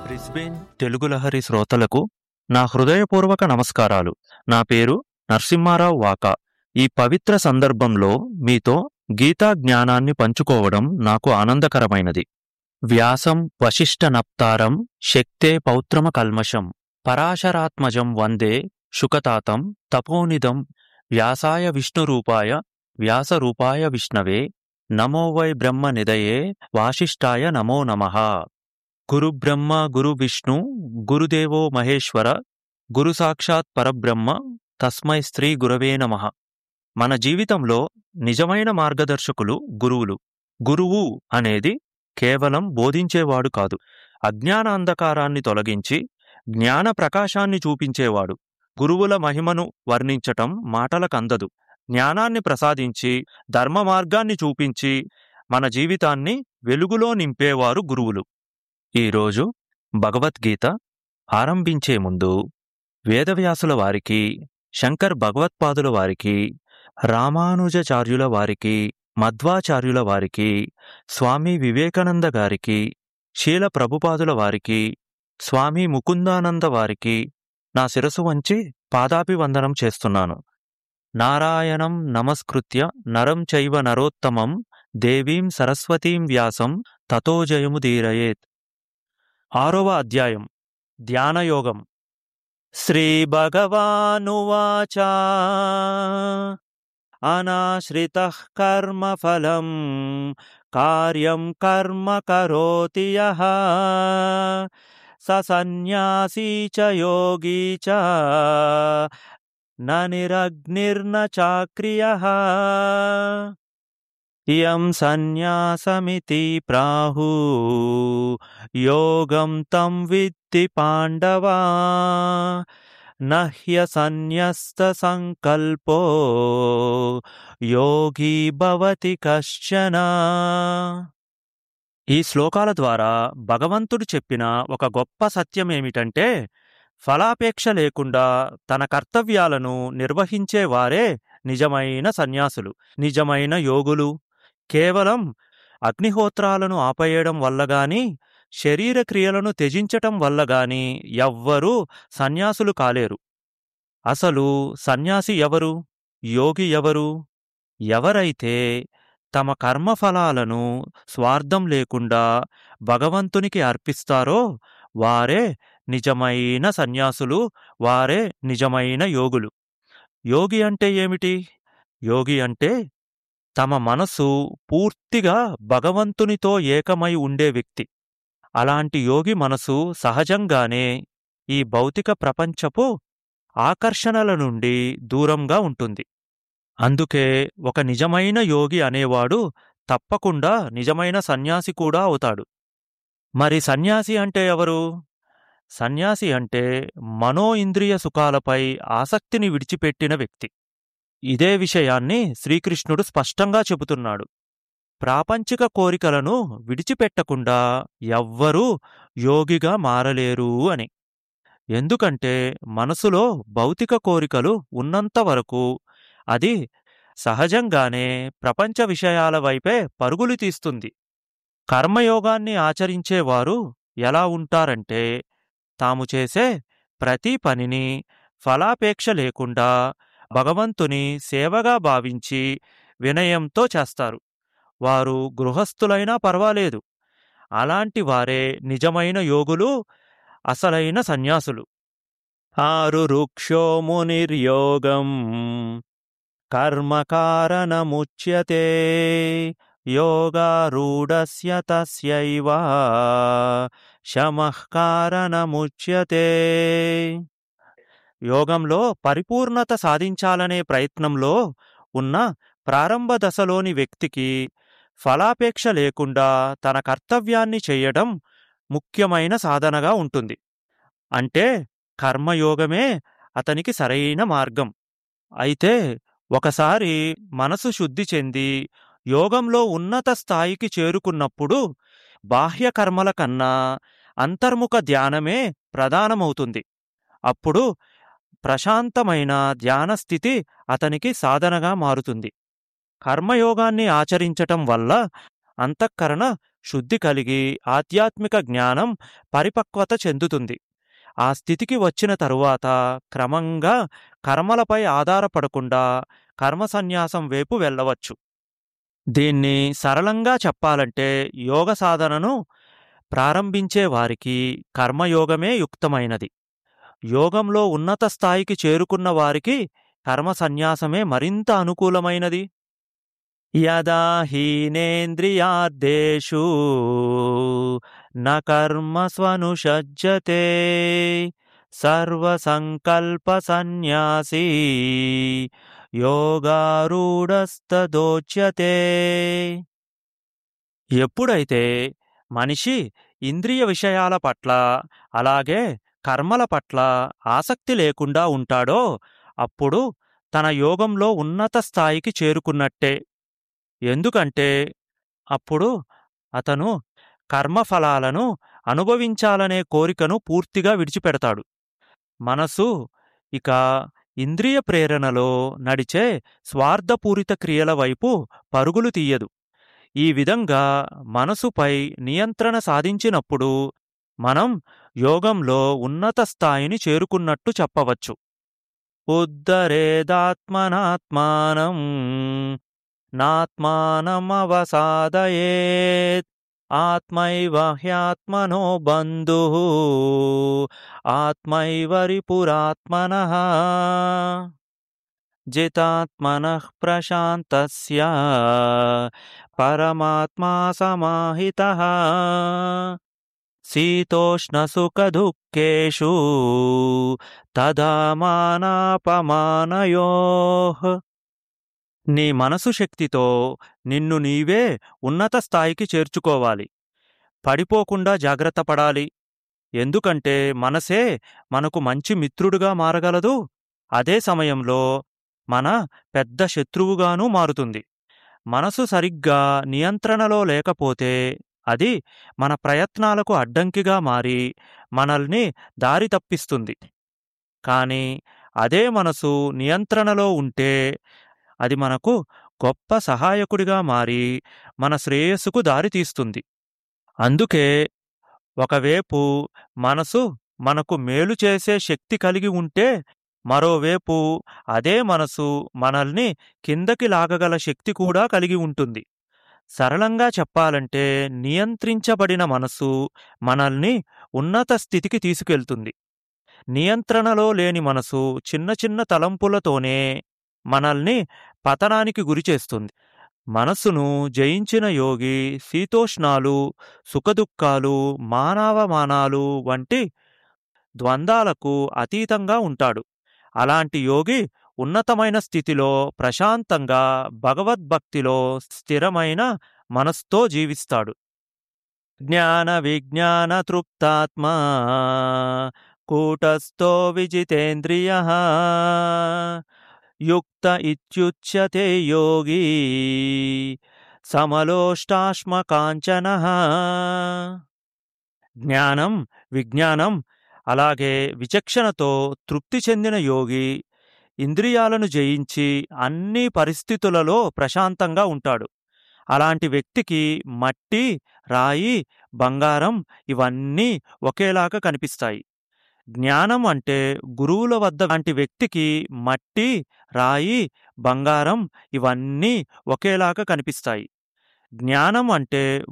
Brisbane Telugu Lahari శ్రోతలకు నా హృదయపూర్వక నమస్కారాలు నా పేరు నరసింహారావు వాకా ఈ పవిత్ర సందర్భంలో మీతో గీతా జ్ఞానాన్ని పంచుకోవడం నాకు ఆనందకరమైనది వ్యాసం వశిష్ట నప్తారం శక్తే పౌత్రమ కల్మషం పరాశరాత్మజం వందే శుకతాతం తపోనిదం వ్యాసాయ విష్ణురూపాయ వ్యాసరూపాయ విష్ణవే నమో వై బ్రహ్మ నిదయే వాసిష్ఠాయ నమో నమః గురు బ్రహ్మ గురు విష్ణు గురుదేవో మహేశ్వర గురు సాక్షాత్ పరబ్రహ్మ తస్మై శ్రీ గురవే నమః మన జీవితంలో నిజమైన మార్గదర్శకులు గురువులు గురువు అనేది కేవలం బోధించేవాడు కాదు అజ్ఞాన అంధకారాన్ని తొలగించి జ్ఞాన ప్రకాశాన్ని చూపించేవాడు గురువుల మహిమను వర్ణించటం మాటలకందదు జ్ఞానాన్ని ప్రసాదించి ధర్మ మార్గాన్ని చూపించి మన జీవితాన్ని వెలుగులో నింపేవారు గురువులు ఈరోజు భగవద్గీత ఆరంభించే ముందు వేదవ్యాసుల వారికి శంకర్ భగవత్పాదుల వారికి రామానుజాచార్యుల వారికి మధ్వాచార్యుల వారికి స్వామి వివేకానంద గారికి శీల ప్రభుపాదుల వారికి స్వామి ముకుందానంద వారికి నా శిరసు వంచి పాదాభివందనం చేస్తున్నాను నారాయణం నమస్కృత్య నరం చైవ నరోత్తమం దేవీం సరస్వతీం వ్యాసం తతో జయముదీరయేత్ ఆరవ అధ్యాయం ధ్యానయోగం శ్రీ భగవానువాచ అనాశ్రిత కర్మఫలం కార్యం కర్మ కరోతి యః స సన్యాసీ చ యోగీ చ న నిరగ్నిర్న చాక్రియః ఇయం సన్యాసమితి ప్రాహు యోగం తం విత్తి పాండవా నహ్య సన్యస్త సంకల్పో యోగి భవతి కశ్చన ఈ శ్లోకాల ద్వారా భగవంతుడు చెప్పిన ఒక గొప్ప సత్యమేమిటంటే ఫలాపేక్ష లేకుండా తన కర్తవ్యాలను నిర్వహించేవారే నిజమైన సన్యాసులు నిజమైన యోగులు కేవలం అగ్నిహోత్రాలను ఆపేయడం వల్ల గాని శరీర క్రియలను త్యజించటం వల్ల గాని ఎవ్వరూ సన్యాసులు కాలేరు అసలు సన్యాసి ఎవరు యోగి ఎవరు ఎవరైతే తమ కర్మఫలాలను స్వార్థం లేకుండా భగవంతునికి అర్పిస్తారో వారే నిజమైన సన్యాసులు వారే నిజమైన యోగులు యోగి అంటే ఏమిటి యోగి అంటే తమ మనసు పూర్తిగా భగవంతునితో ఏకమై ఉండే వ్యక్తి అలాంటి యోగి మనసు సహజంగానే ఈ భౌతిక ప్రపంచపు ఆకర్షణల నుండి దూరంగా ఉంటుంది అందుకే ఒక నిజమైన యోగి అనేవాడు తప్పకుండా నిజమైన సన్యాసి కూడా అవుతాడు మరి సన్యాసి అంటే ఎవరు సన్యాసి అంటే మనో ఇంద్రియ సుఖాలపై ఆసక్తిని విడిచిపెట్టిన వ్యక్తి ఇదే విషయాన్ని శ్రీకృష్ణుడు స్పష్టంగా చెబుతున్నాడు ప్రాపంచిక కోరికలను విడిచిపెట్టకుండా ఎవ్వరూ యోగిగా మారలేరు అని ఎందుకంటే మనసులో భౌతిక కోరికలు ఉన్నంత వరకు అది సహజంగానే ప్రపంచ విషయాల వైపే పరుగులు తీస్తుంది కర్మయోగాన్ని ఆచరించేవారు ఎలా ఉంటారంటే తాము చేసే ప్రతి పనిని ఫలాపేక్ష లేకుండా భగవంతుని సేవగా భావించి వినయంతో చేస్తారు వారు గృహస్థులైనా పర్వాలేదు అలాంటి వారే నిజమైన యోగులు అసలైన సన్యాసులు ఆరు రుక్షో మునిర్యోగం కర్మకారణముచ్యతే యోగారూఢస్య తస్యైవ శమః కారణముచ్యతే యోగంలో పరిపూర్ణత సాధించాలనే ప్రయత్నంలో ఉన్న ప్రారంభ దశలోని వ్యక్తికి ఫలాపేక్ష లేకుండా తన కర్తవ్యాన్ని చేయడం ముఖ్యమైన సాధనగా ఉంటుంది అంటే కర్మయోగమే అతనికి సరైన మార్గం అయితే ఒకసారి మనసు శుద్ధి చెంది యోగంలో ఉన్నత స్థాయికి చేరుకున్నప్పుడు బాహ్య కర్మల కన్నా అంతర్ముఖ ధ్యానమే ప్రధానమవుతుంది అప్పుడు ప్రశాంతమైన ధ్యాన స్థితి అతనికి సాధనగా మారుతుంది కర్మయోగాన్ని ఆచరించటం వల్ల అంతఃకరణ శుద్ధి కలిగి ఆధ్యాత్మిక జ్ఞానం పరిపక్వత చెందుతుంది ఆ స్థితికి వచ్చిన తరువాత క్రమంగా కర్మలపై ఆధారపడకుండా కర్మ సన్యాసం వైపు వెళ్ళవచ్చు దీన్ని సరళంగా చెప్పాలంటే యోగ సాధనను ప్రారంభించే వారికి కర్మయోగమే యుక్తమైనది యోగంలో ఉన్నత స్థాయికి చేరుకున్న వారికి కర్మ సన్యాసమే మరింత అనుకూలమైనది యదా హీనేంద్రియార్దేషు న కర్మస్వనుషజ్జతే సర్వసంకల్ప సన్యాసీ యోగారూఢస్తదోచ్యతే ఎప్పుడైతే మనిషి ఇంద్రియ విషయాల పట్ల అలాగే కర్మల పట్ల ఆసక్తి లేకుండా ఉంటాడో అప్పుడు తన యోగంలో ఉన్నత స్థాయికి చేరుకున్నట్టే ఎందుకంటే అప్పుడు అతను కర్మఫలాలను అనుభవించాలనే కోరికను పూర్తిగా విడిచిపెడతాడు మనసు ఇక ఇంద్రియ ప్రేరణలో నడిచే స్వార్థపూరిత క్రియల వైపు పరుగులు తీయదు ఈ విధంగా మనసుపై నియంత్రణ సాధించినప్పుడు మనం యోగంలో ఉన్నత స్థాయిని చేరుకున్నట్టు చెప్పవచ్చు ఉద్ధరేదాత్మనాత్మానం నాత్మానమవసాదయేత్ ఆత్మైవ హ్యాత్మనో బంధు ఆత్మైవరిపురాత్మన జితాత్మనః ప్రశాంతస్య పరమాత్మా సమాహితః శీతోష్ణసుఖదుఃఖేషు తదా మానాపమానయోః నీ మనసు శక్తితో నిన్ను నీవే ఉన్నత స్థాయికి చేర్చుకోవాలి పడిపోకుండా జాగ్రత్త పడాలి ఎందుకంటే మనసే మనకు మంచి మిత్రుడుగా మారగలదు అదే సమయంలో మన పెద్ద శత్రువుగానూ మారుతుంది మనసు సరిగ్గా నియంత్రణలో లేకపోతే అది మన ప్రయత్నాలకు అడ్డంకిగా మారి మనల్ని దారి తప్పిస్తుంది కానీ అదే మనసు నియంత్రణలో ఉంటే అది మనకు గొప్ప సహాయకుడిగా మారి మన శ్రేయస్సుకు దారితీస్తుంది అందుకే ఒకవేపు మనసు మనకు మేలు చేసే శక్తి కలిగి ఉంటే మరోవేపు అదే మనసు మనల్ని కిందకి లాగగల శక్తి కూడా కలిగి ఉంటుంది సరళంగా చెప్పాలంటే నియంత్రించబడిన మనసు మనల్ని ఉన్నత స్థితికి తీసుకెళ్తుంది నియంత్రణలో లేని మనసు చిన్న చిన్న తలంపులతోనే మనల్ని పతనానికి గురిచేస్తుంది మనస్సును జయించిన యోగి శీతోష్ణాలు సుఖదుఖాలు మానవమానాలు వంటి ద్వంద్వాలకు అతీతంగా ఉంటాడు అలాంటి యోగి ఉన్నతమైన స్థితిలో ప్రశాంతంగా భగవద్భక్తిలో స్థిరమైన మనస్తో జీవిస్తాడు జ్ఞాన విజ్ఞాన తృప్తాత్మా కూటస్థో విజితేంద్రియ యుక్త ఇత్యుచ్యతే యోగి సమలోష్టాశ్మకాంచన జ్ఞానం విజ్ఞానం అలాగే విచక్షణతో తృప్తి చెందిన యోగి ఇంద్రియాలను జయించి అన్ని పరిస్థితులలో ప్రశాంతంగా ఉంటాడు అలాంటి వ్యక్తికి మట్టి రాయి బంగారం ఇవన్నీ ఒకేలాగా కనిపిస్తాయి జ్ఞానం అంటే గురువుల వద్ద లాంటి వ్యక్తికి మట్టి రాయి బంగారం ఇవన్నీ ఒకేలాగా కనిపిస్తాయి జ్ఞానం అంటే